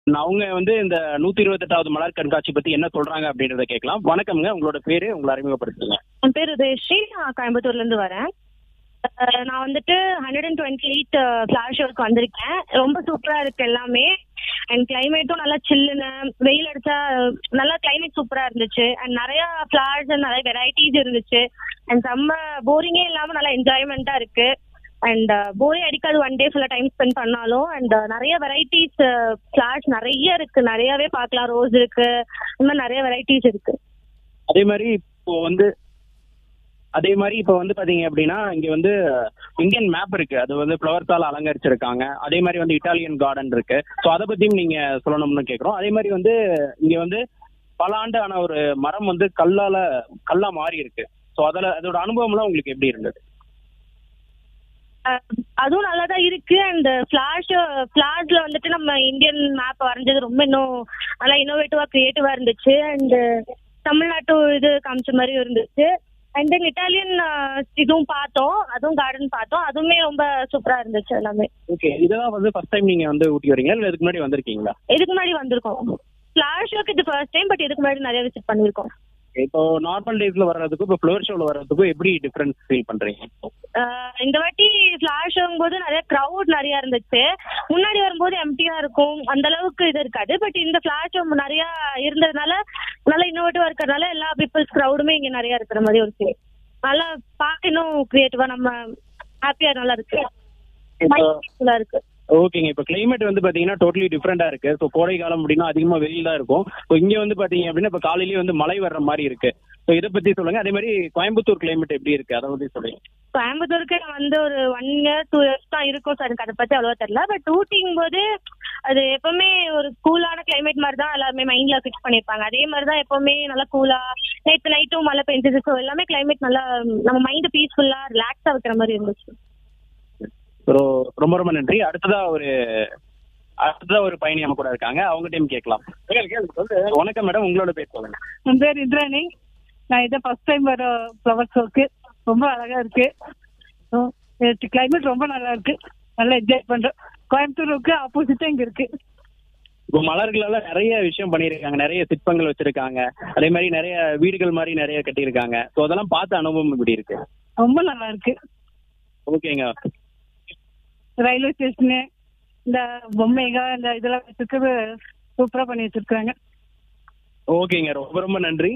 அவங்க வந்து இந்த நூத்தி இருபத்தெட்டாவது மலர் கண்காட்சி பத்தி என்ன சொல்றாங்க அப்படின்றத கேட்கலாம் வணக்கம்ங்க உங்களோட பேரு உங்களை அறிமுகப்படுத்துங்க என் பேர் உதயஸ்ரீ நான் கோயம்புத்தூர்ல இருந்து வரேன் அஹ் நான் வந்துட்டு hundred and twenty eight flash ஷோக்கு வந்திருக்கேன் ரொம்ப சூப்பரா இருக்கு எல்லாமே அண்ட் கிளைமேட்டும் நல்லா சில்லுன்னு வெயில் அடிச்சா அஹ், நல்லா கிளைமேட் சூப்பரா இருந்துச்சு அண்ட் நிறைய ஃபிளார்ஸ் நிறைய வெரைட்டிஸ் இருந்துச்சு அண்ட் செம்ம போரிங்கே இல்லாம நல்லா என்ஜாய்மெண்டா இருக்கு அண்ட் போரே அடிக்காது ஒன் டே ஃபுல்லா டைம் ஸ்பெண்ட் பண்ணாலும் அண்ட் நிறைய வெரைட்டிஸ் ஃபிளார்ஸ் நிறைய இருக்கு நிறையவே பார்க்கலாம் ரோஸ் இருக்கு இந்த மாதிரி நிறைய வெரைட்டிஸ் இருக்கு அதே மாதிரி இப்போ வந்து அதே மாதிரி இப்போ வந்து பாத்தீங்க அப்படின்னா இங்க வந்து இந்தியன் மேப் இருக்கு அது வந்து ஃப்ளவர்ஸால அலங்கரிச்சிருக்காங்க அதே மாதிரி வந்து இட்டாலியன் கார்டன் இருக்கு ஸோ அதை பத்தியும் நீங்க சொல்லணும்னு கேட்குறோம் அதே மாதிரி வந்து இங்க வந்து பல ஆண்டான ஒரு மரம் வந்து கல்லால கல்லா மாறி இருக்கு ஸோ அதில் அதோட அனுபவம்லாம் உங்களுக்கு எப்படி இருந்தது அஹ் அதுவும் நல்லா தான் இருக்கு அண்ட் ஃபிளாஷ் ஃபிளாஷ்ல வந்துட்டு நம்ம இந்தியன் மேப் வரைஞ்சது ரொம்ப இன்னும் நல்லா இன்னோவேட்டிவா கிரியேட்டிவா இருந்துச்சு அண்ட் தமிழ்நாட்டு இது காமிச்ச மாதிரி இருந்துச்சு அண்ட் தென் இட்டாலியன் இதுவும் பார்த்தோம் அதுவும் கார்டன் பார்த்தோம் அதுவுமே ரொம்ப சூப்பரா இருந்துச்சு எல்லாமே ஓகே இதெல்லாம் வந்து ஃபர்ஸ்ட் டைம் நீங்க வந்து ஊட்டி வரீங்க இல்லை இதுக்கு முன்னாடி வந்திருக்கீங்களா இதுக்கு முன்னாடி வந்திருக்கோம் ஃபிளாஷ் ஷோக்கு இது ஃபர்ஸ்ட் டைம் பட் இதுக்கு முன்னாடி நிறைய விசிட் பண்ணியிருக்கோம் இப்போ நார்மல் டேஸ்ல வர்றதுக்கும் இப்போ ஃப்ளவர் ஷோல வர்றதுக்கும் எப்படி டிஃபரன்ஸ் ஃபீல் பண்றீங்க ஆஹ் இந்த வாட்டி ஃபிளாஷ் போது நிறைய க்ரௌட் நிறைய இருந்துச்சு முன்னாடி வரும்போது எம்டியா இருக்கும் அந்த அளவுக்கு இது இருக்காது பட் இந்த ஃபிளாஷ் நிறைய இருந்ததுனால நல்லா இன்னோவேட்டிவா இருக்கிறதுனால எல்லா பீப்புள்ஸ் க்ரௌடுமே இங்க நிறைய இருக்கிற மாதிரி ஒரு ஃபீல் நல்லா பார்க்க இன்னும் கிரியேட்டிவா நம்ம ஹாப்பியா நல்லா இருக்கு நல்லா இருக்கு ஓகேங்க இப்போ கிளைமேட் வந்து பாத்தீங்கன்னா டோட்டலி டிஃப்ரெண்டா இருக்கு ஸோ கோடை காலம் அப்படின்னா அதிகமா வெயில் தான் இருக்கும் இப்போ இங்க வந்து பாத்தீங்க அப்படின்னா இப்போ காலையிலேயே வந்து மழை வர்ற மாதிரி இருக்கு ஸோ இதை பத்தி சொல்லுங்க அதே மாதிரி கோயம்புத்தூர் கிளைமேட் எப்படி இருக்கு அதை பத்தி சொல்லுங்க கோயம்புத்தூருக்கு நான் வந்து ஒரு ஒன் இயர் டூ இயர்ஸ் தான் இருக்கும் சார் எனக்கு அதை பத்தி அவ்வளவா தெரியல பட் ஊட்டிங்கும் போது அது எப்பவுமே ஒரு கூலான கிளைமேட் மாதிரி தான் எல்லாருமே மைண்ட்ல ஃபிக்ஸ் பண்ணிருப்பாங்க அதே மாதிரி தான் எப்பவுமே நல்லா கூலா நேற்று நைட்டும் மழை பெஞ்சது ஸோ எல்லாமே கிளைமேட் நல்லா நம்ம மைண்ட் பீஸ்ஃபுல்லா ரிலாக்ஸா வைக்கிற மாதிரி இருந்துச்சு ஸோ ரொம்ப ரொம்ப நன்றி அடுத்ததா ஒரு அடுத்ததா ஒரு பயணி நம்ம கூட இருக்காங்க அவங்க டைம் கேட்கலாம் வணக்கம் மேடம் உங்களோட பேர் சொல்லுங்க என் பேர் இந்திராணி நான் இதை ஃபர்ஸ்ட் டைம் வர ஃப்ளவர் ஷோக்கு ரொம்ப அழகா இருக்கு கிளைமேட் ரொம்ப நல்லா இருக்கு நல்லா என்ஜாய் பண்றோம் கோயம்புத்தூருக்கு ஆப்போசிட்டா இங்க இருக்கு இப்போ மலர்களால நிறைய விஷயம் பண்ணியிருக்காங்க நிறைய சிற்பங்கள் வச்சிருக்காங்க அதே மாதிரி நிறைய வீடுகள் மாதிரி நிறைய கட்டியிருக்காங்க ஸோ அதெல்லாம் பார்த்த அனுபவம் இப்படி இருக்கு ரொம்ப நல்லா இருக்கு ஓகேங்க ரயில்வே ஸ்டேஷனு இந்த பொம்மைங்க இந்த இதெல்லாம் வச்சிருக்கிறது சூப்பரா பண்ணி வச்சிருக்காங்க ஓகேங்க ரொம்ப ரொம்ப நன்றி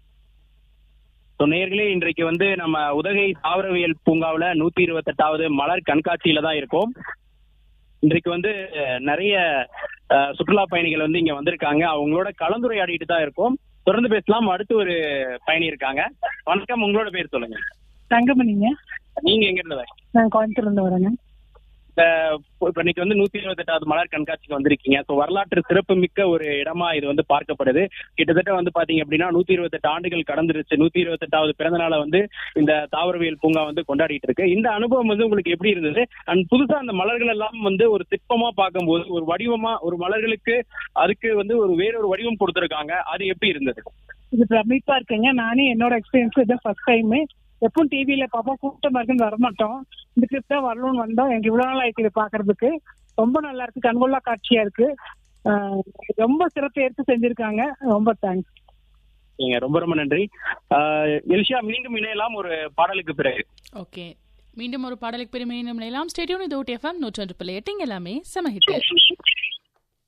ஸோ நேர்களே இன்றைக்கு வந்து நம்ம உதகை தாவரவியல் பூங்காவில் நூத்தி இருபத்தெட்டாவது மலர் கண்காட்சியில தான் இருக்கோம் இன்றைக்கு வந்து அஹ், நிறைய அஹ், சுற்றுலா பயணிகள் வந்து இங்க வந்திருக்காங்க அவங்களோட கலந்துரையாடிட்டு தான் இருக்கோம் தொடர்ந்து பேசலாம் அடுத்து ஒரு பயணி இருக்காங்க வணக்கம் உங்களோட பேர் சொல்லுங்க தங்கமணிங்க நீங்க எங்க இருந்து வரீங்க? நான் கோயம்புத்தூர்ல இருந்து வரேங்க இந்த இப்ப இன்னைக்கு வந்து நூத்தி இருபத்தெட்டாவது மலர் கண்காட்சிக்கு வந்திருக்கீங்க ஸோ வரலாற்று சிறப்பு மிக்க ஒரு இடமா இது வந்து பார்க்கப்படுது கிட்டத்தட்ட வந்து பாத்தீங்க அப்படின்னா நூத்தி இருபத்தெட்டு ஆண்டுகள் கடந்துருச்சு நூத்தி இருபத்தெட்டாவது பிறந்த நாளை வந்து இந்த தாவரவியல் பூங்கா வந்து கொண்டாடிட்டு இருக்கு இந்த அனுபவம் வந்து உங்களுக்கு எப்படி இருந்தது அண்ட் புதுசா அந்த மலர்கள் எல்லாம் வந்து ஒரு சிற்பமா பார்க்கும்போது ஒரு வடிவமா ஒரு மலர்களுக்கு அதுக்கு வந்து ஒரு வேறொரு வடிவம் கொடுத்திருக்காங்க அது எப்படி இருந்தது இது பிரமிப்பா இருக்குங்க நானே என்னோட எக்ஸ்பீரியன்ஸ் இதான் ஃபர்ஸ்ட் டைம் எப்பவும் டிவியில பார்ப்போம் கூட்டம் இருக்குன்னு வரமாட்டோம் இந்த ட்ரிப் தான் வரணும்னு வந்தோம் எனக்கு இவ்வளவு நாள் ஆயிடுச்சு இதை பாக்குறதுக்கு ரொம்ப நல்லா இருக்கு கண்கொள்ளா காட்சியா இருக்கு ஆஹ் ரொம்ப சிறப்பு எடுத்து செஞ்சிருக்காங்க ரொம்ப தேங்க்ஸ் நீங்க ரொம்ப ரொம்ப நன்றி ஆஹ் எலிஷா மீண்டும் இணையலாம் ஒரு பாடலுக்கு பிறகு ஓகே மீண்டும் ஒரு பாடலுக்கு பெருமை மீண்டும் நிலையலாம் ஸ்டேடியம் இது ஊட்டி எஃப்எம் நூற்றொன்று புள்ளி எட்டு இங்க எல்லாமே செம ஹிட்